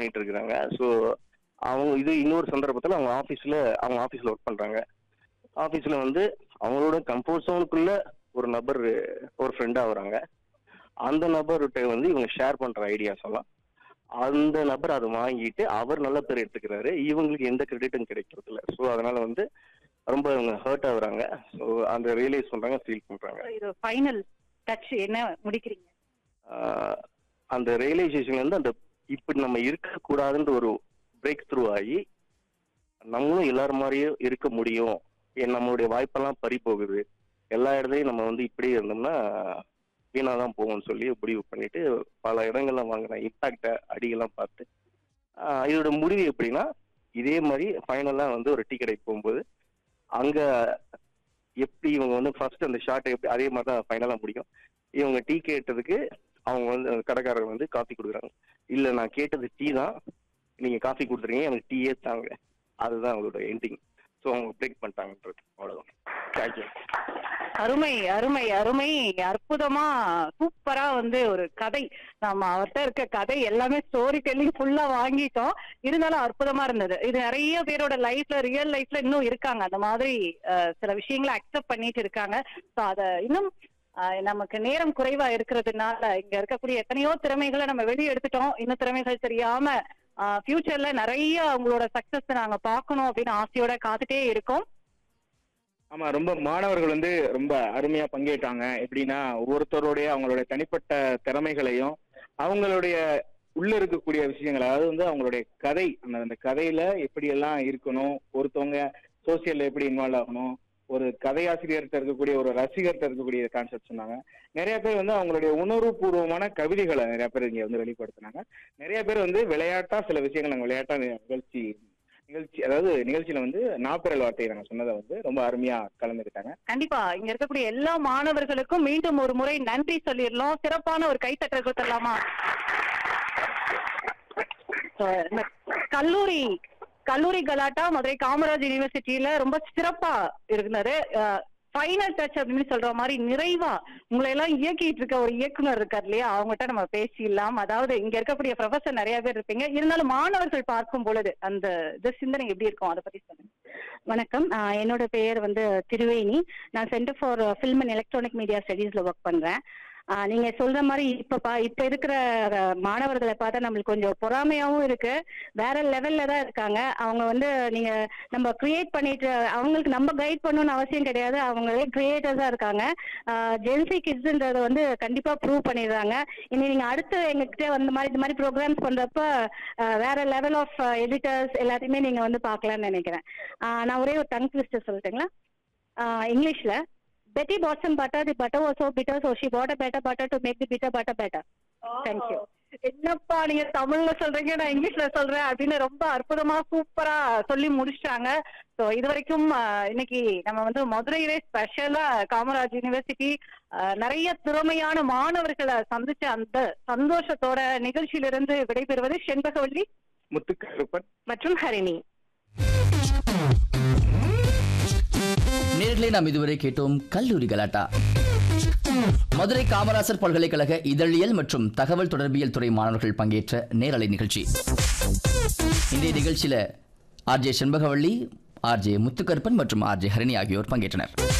பண்ணிட்டு இருக்கிறாங்க ஸோ அவங்க இது இன்னொரு சந்தர்ப்பத்தில் அவங்க ஆஃபீஸில் அவங்க ஆஃபீஸில் ஒர்க் பண்ணுறாங்க ஆஃபீஸில் வந்து அவங்களோட கம்ஃபர்ட் ஜோனுக்குள்ள ஒரு நபர் ஒரு ஃப்ரெண்டாக வராங்க அந்த நபர்கிட்ட வந்து இவங்க ஷேர் பண்ணுற ஐடியாஸ் எல்லாம் அந்த நபர் அதை வாங்கிட்டு அவர் நல்ல பேர் எடுத்துக்கிறாரு இவங்களுக்கு எந்த கிரெடிட்டும் கிடைக்கிறது இல்லை ஸோ அதனால வந்து ரொம்ப இவங்க ஹர்ட் ஆகுறாங்க ஸோ அந்த ரியலைஸ் பண்றாங்க ஃபீல் பண்றாங்க இது ஃபைனல் டச் என்ன முடிக்கிறீங்க ஆஹ் அந்த ரியலைசேஷன்ல இருந்து அந்த இப்படி நம்ம இருக்கக்கூடாதுன்ற ஒரு பிரேக் த்ரூ ஆகி நம்மளும் எல்லாரும் மாதிரியும் இருக்க முடியும் ஏன் நம்மளுடைய வாய்ப்பெல்லாம் பறி போகுது எல்லா இடத்துலையும் நம்ம வந்து இப்படியே இருந்தோம்னா வீணா தான் போகும்னு சொல்லி முடிவு பண்ணிட்டு பல இடங்கள்ல வாங்கின இம்பாக்ட அடியெல்லாம் பார்த்து ஆஹ் இதோட முடிவு எப்படின்னா இதே மாதிரி ஃபைனலா வந்து ஒரு டீ கடைக்கு போகும்போது அங்க எப்படி இவங்க வந்து ஃபர்ஸ்ட் அந்த ஷார்ட் எப்படி அதே மாதிரி தான் ஃபைனலா முடியும் இவங்க டீ கேட்டதுக்கு அவங்க வந்து அந்த கடைக்காரர் வந்து காஃபி கொடுக்குறாங்க இல்ல நான் கேட்டது டீ தான் நீங்க காஃபி கொடுத்துறீங்க எனக்கு டீயே தாங்க அதுதான் அவங்களோட எண்டிங் ஸோ அவங்க பிரேக் பண்ணிட்டாங்கன்றது அவ்வளவுதான் தேங்க்யூ அருமை அருமை அருமை அற்புதமா சூப்பரா வந்து ஒரு கதை நம்ம அவர்கிட்ட இருக்க கதை எல்லாமே ஸ்டோரி டெல்லிங் ஃபுல்லா வாங்கிட்டோம் இருந்தாலும் அற்புதமா இருந்தது இது நிறைய பேரோட லைஃப்ல ரியல் லைஃப்ல இன்னும் இருக்காங்க அந்த மாதிரி அஹ், சில விஷயங்களை அக்செப்ட் பண்ணிட்டு இருக்காங்க ஸோ அத இன்னும் அஹ், நமக்கு நேரம் குறைவா இருக்கிறதுனால இங்க இருக்கக்கூடிய எத்தனையோ திறமைகளை நம்ம வெளியே எடுத்துட்டோம் இன்னும் திறமைகள் தெரியாம ஃபியூச்சர்ல நிறைய அவங்களோட சக்சஸ் நாங்க பார்க்கணும் அப்படின்னு ஆசையோட காத்துட்டே இருக்கோம் ஆமா ரொம்ப மாணவர்கள் வந்து ரொம்ப அருமையா பங்கேற்றாங்க எப்படின்னா ஒவ்வொருத்தருடைய அவங்களுடைய தனிப்பட்ட திறமைகளையும் அவங்களுடைய உள்ள இருக்கக்கூடிய விஷயங்கள் அதாவது வந்து அவங்களுடைய கதை அந்த அந்த கதையில எப்படி எல்லாம் இருக்கணும் ஒருத்தவங்க சோசியல்ல எப்படி இன்வால்வ் ஆகணும் ஒரு கதையாசிரியர்கிட்ட இருக்கக்கூடிய ஒரு ரசிகர்கிட்ட இருக்கக்கூடிய கான்செப்ட் சொன்னாங்க நிறைய பேர் வந்து அவங்களுடைய உணர்வுபூர்வமான கவிதைகளை நிறைய பேர் இங்க வந்து வெளிப்படுத்தினாங்க நிறைய பேர் வந்து விளையாட்டா சில விஷயங்கள் நாங்கள் விளையாட்டா நிகழ்ச்சி நிகழ்ச்சி அதாவது நிகழ்ச்சியில வந்து நாப்பரல் வார்த்தையை நாங்க சொன்னதை வந்து ரொம்ப அருமையா கலந்துக்கிட்டாங்க கண்டிப்பா இங்க இருக்கக்கூடிய எல்லா மாணவர்களுக்கும் மீண்டும் ஒரு முறை நன்றி சொல்லிடலாம் சிறப்பான ஒரு கைத்தட்டல் கொடுத்துடலாமா So, இந்த கல்லூரி கல்லூரி கலாட்டா மதுரை காமராஜ் யூனிவர்சிட்டியில ரொம்ப சிறப்பா இருந்தது ஃபைனல் டச் அப்படின்னு சொல்ற மாதிரி நிறைவா உங்களை எல்லாம் இயக்கிட்டு இருக்க ஒரு இயக்குனர் இருக்கார் இல்லையா அவங்ககிட்ட நம்ம பேசிடலாம் அதாவது இங்க இருக்கக்கூடிய ப்ரொஃபசர் நிறைய பேர் இருப்பீங்க இருந்தாலும் மாணவர்கள் பார்க்கும் பொழுது அந்த இது சிந்தனை எப்படி இருக்கும் அதை பத்தி சொல்லுங்க வணக்கம் ஆஹ் என்னோட பெயர் வந்து திருவேணி நான் centre for film and electronic media ஸ்டடீஸ்ல ஒர்க் பண்றேன் ஆஹ் நீங்க சொல்ற மாதிரி இப்ப பா இப்ப இருக்கிற அஹ், மாணவர்களை பார்த்தா நம்மளுக்கு கொஞ்சம் பொறாமையாவும் இருக்கு வேற லெவல்ல தான் இருக்காங்க அவங்க வந்து நீங்க நம்ம கிரியேட் பண்ணிட்டு அவங்களுக்கு நம்ம கைட் பண்ணணும்னு அவசியம் கிடையாது அவங்களே கிரியேட்டர்ஸா இருக்காங்க ஜென்சி கிட்ஸ்ன்றத வந்து கண்டிப்பா ப்ரூவ் பண்ணிடுறாங்க இனி நீங்க அடுத்து எங்ககிட்ட வந்து மாதிரி இந்த மாதிரி ப்ரோக்ராம்ஸ் பண்றப்ப ஆஹ், வேற லெவல் ஆஃப் எடிட்டர்ஸ் எல்லாத்தையுமே நீங்க வந்து பார்க்கலாம்னு நினைக்கிறேன் ஆஹ், நான் ஒரே ஒரு டங் ட்விஸ்டர் சொல்லட்டுங்களா ஆஹ், இங்கிலீஷ்ல Betty bought some butter the butter was so bitter so she bought better butter to make the bitter butter better Thank you. என்னப்பா நீங்க தமிழ்ல சொல்றீங்க நான் இங்கிலீஷ்ல சொல்றேன் அப்படின்னு ரொம்ப அற்புதமா சூப்பரா சொல்லி முடிச்சிட்டாங்க சோ இது வரைக்கும் ஆஹ், இன்னைக்கு நம்ம வந்து மதுரையிலே ஸ்பெஷலா காமராஜ் யூனிவர்சிட்டி ஆஹ், நிறைய திறமையான மாணவர்களை சந்திச்ச அந்த சந்தோஷத்தோட நிகழ்ச்சியிலிருந்து விடைபெறுவது செண்பகவல்லி முத்துக்கருப்பன் மற்றும் ஹரிணி நேர்களை நாம் இதுவரை கேட்டோம் கல்லூரி கலாட்டா மதுரை காமராசர் பல்கலைக்கழக இதழியல் மற்றும் தகவல் தொடர்பியல் துறை மாணவர்கள் பங்கேற்ற நேரலை நிகழ்ச்சி இன்றைய நிகழ்ச்சியில ஆர்ஜே செண்பகவள்ளி ஆர்ஜே முத்துக்கருப்பன் மற்றும் ஆர்ஜே ஹரிணி ஆகியோர் பங்கேற்றனர்